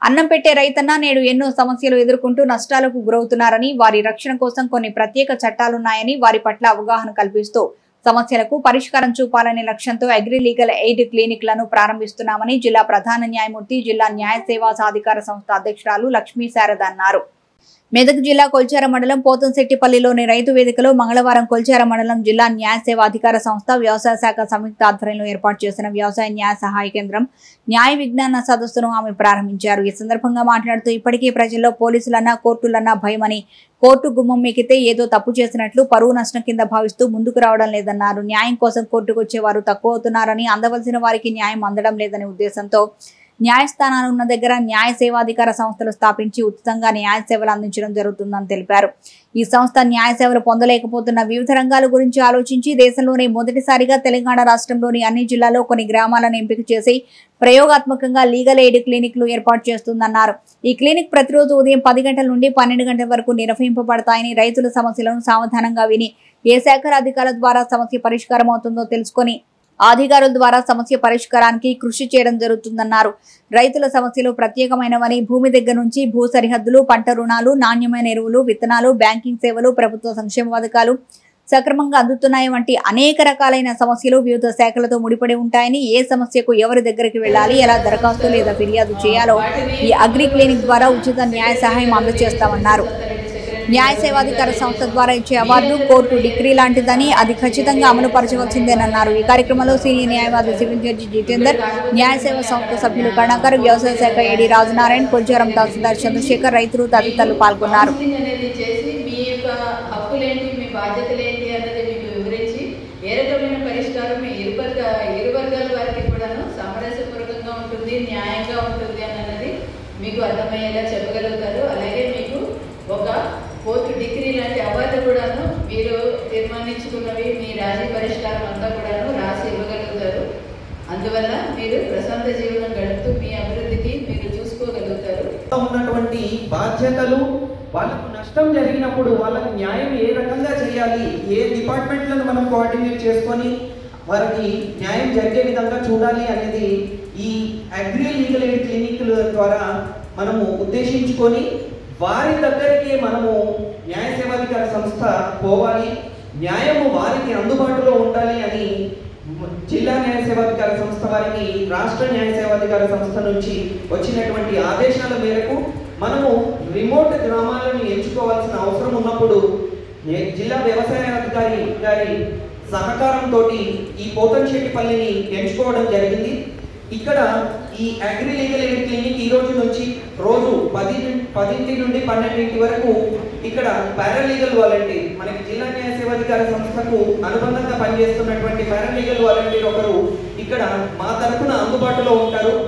అన్నం పెట్టే రైతన్న నేడు ఎన్నో సమస్యలు ఎదుర్కొంటూ నష్టాలకు గురవుతున్నారని వారి రక్షణ కోసం కొన్ని ప్రత్యేక చట్టాలున్నాయని వారి పట్ల అవగాహన కల్పిస్తూ సమస్యలకు పరిష్కారం చూపాలనే లక్ష్యంతో అగ్రి లీగల్ ఎయిడ్ క్లినిక్లను ప్రారంభిస్తున్నామని జిల్లా ప్రధాన న్యాయమూర్తి జిల్లా న్యాయ సేవా సాధికార సంస్థ అధ్యక్షురాలు లక్ష్మీ శారద అన్నారు మెదక్ జిల్లా కొల్చార మండలం పోతంశెట్టిపల్లిలోని రైతు వేదికలో మంగళవారం కొల్చార మండలం జిల్లా న్యాయ సేవా అధికార సంస్థ వ్యవసాయ శాఖ సంయుక్త ఆధ్వర్యంలో ఏర్పాటు చేసిన వ్యవసాయ న్యాయ సహాయ కేంద్రం న్యాయ విజ్ఞాన సదస్సును ఆమె ప్రారంభించారు ఈ సందర్భంగా మాట్లాడుతూ ఇప్పటికీ ప్రజల్లో పోలీసులన్నా కోర్టులన్నా భయమని కోర్టు గుమ్మం ఎక్కితే ఏదో తప్పు చేసినట్లు పరువు నష్టం కింద భావిస్తూ ముందుకు రావడం లేదన్నారు న్యాయం కోసం కోర్టుకు వచ్చేవారు తక్కువ అవుతున్నారని అందవలసిన వారికి న్యాయం అందడం లేదనే ఉద్దేశంతో న్యాయస్థానాలు ఉన్న దగ్గర న్యాయ సేవాధికార సంస్థలు స్థాపించి ఉచితంగా న్యాయ సేవలు అందించడం జరుగుతుందని తెలిపారు ఈ సంస్థ న్యాయ సేవలు పొందలేకపోతున్న వివిధ రంగాల గురించి ఆలోచించి దేశంలోనే మొదటిసారిగా తెలంగాణ రాష్ట్రంలోని అన్ని జిల్లాల్లో కొన్ని గ్రామాలను ఎంపిక చేసి ప్రయోగాత్మకంగా లీగల్ ఎయిడ్ క్లినిక్లు ఏర్పాటు చేస్తుందన్నారు ఈ క్లినిక్ ప్రతిరోజు ఉదయం పది గంటల నుండి పన్నెండు గంటల వరకు నిర్వహింపబడతాయని రైతుల సమస్యలను సావధానంగా విని ఏ శాఖల అధికారుల ద్వారా సమస్య పరిష్కారం అవుతుందో తెలుసుకొని అధికారుల ద్వారా సమస్య పరిష్కారానికి కృషి చేయడం జరుగుతుందన్నారు రైతుల సమస్యలు ప్రత్యేకమైనవని భూమి దగ్గర నుంచి భూ సరిహద్దులు పంట రుణాలు నాణ్యమైన ఎరువులు విత్తనాలు బ్యాంకింగ్ సేవలు ప్రభుత్వ సంక్షేమ పథకాలు సక్రమంగా అందుతున్నాయి వంటి అనేక రకాలైన సమస్యలు వివిధ శాఖలతో ముడిపడి ఉంటాయని ఏ సమస్యకు ఎవరి దగ్గరికి వెళ్ళాలి ఎలా దరఖాస్తు లేదా ఫిర్యాదు చేయాలో ఈ అగ్రి క్లినిక్ ద్వారా ఉచిత న్యాయ సహాయం అందజేస్తామన్నారు న్యాయ సేవాధికార సంస్థ ద్వారా ఇచ్చే అవార్డు కోర్టు డిగ్రీ లాంటిదని అది ఖచ్చితంగా అమలు పరచవలసిందేనన్నారు ఈ కార్యక్రమంలో సీనియర్ న్యాయవాది సివిల్ జడ్జి జితేందర్ న్యాయ సేవా సంస్థ సభ్యులు కరుణాకర్ వ్యవసాయ శాఖ ఏడి రాజనారాయణ కొంచారం తహసీల్దార్ చంద్రశేఖర్ రైతులు తదితరులు పాల్గొన్నారు కౌన్సిలింగ్ అనేది చేసి మీ యొక్క హక్కులేంటి మీ బాధ్యతలేంటి అన్నది మీకు వివరించి ఏ రకమైన పరిష్కారం మీ ఇరు వర్గ ఇరు వర్గాల వారికి కూడాను సామరస్యపూర్వకంగా ఉంటుంది న్యాయంగా ఉంటుంది అన్నది మీకు అర్థమయ్యేలా చెప్పగలుగుతారు అలాగే మీకు ఒక కోర్టు డిగ్రీ లాంటి అవార్డు కూడాను మీరు తీర్మానించుకున్నవి మీ రాజీ పరిష్కారం అంతా కూడాను రాసి ఇవ్వగలుగుతారు అందువల్ల మీరు ప్రశాంత జీవనం గడుపుతూ మీ అభివృద్ధికి మీరు చూసుకోగలుగుతారు ఉన్నటువంటి బాధ్యతలు వాళ్ళకు నష్టం జరిగినప్పుడు వాళ్ళకి న్యాయం ఏ రకంగా చేయాలి ఏ డిపార్ట్మెంట్లను మనం కోఆర్డినేట్ చేసుకొని వారికి న్యాయం జరిగే విధంగా చూడాలి అనేది ఈ అగ్రి లీగల్ ఎయిడ్ క్లినిక్ల ద్వారా మనము ఉద్దేశించుకొని వారి దగ్గరికి మనము న్యాయ సేవాధికార సంస్థ పోవాలి న్యాయము వారికి అందుబాటులో ఉండాలి అని జిల్లా న్యాయ సేవాధికార సంస్థ వారికి రాష్ట్ర న్యాయ సేవాధికార సంస్థ నుంచి వచ్చినటువంటి ఆదేశాల మేరకు మనము రిమోట్ గ్రామాలను ఎంచుకోవాల్సిన అవసరం ఉన్నప్పుడు ఏ- జిల్లా వ్యవసాయ అధికారి గారి సహకారంతో ఈ పోతంశెట్టిపల్లిని ఎంచుకోవడం జరిగింది ఇక్కడ ఈ అగ్రి లీగల్ ఎయిడ్ క్లినిక్ ఈ రోజు నుంచి రోజు పది నుం- పదింటి నుండి పన్నెండింటి వరకు ఇక్కడ పారాలీగల్ వాలంటీర్ మనకి జిల్లా న్యాయ సేవాధికార సంస్థకు అనుబంధంగా పనిచేస్తున్నటువంటి పారాలీగల్ వాలంటీర్ ఒకరు ఇక్కడ మా తరఫున అందుబాటులో ఉంటారు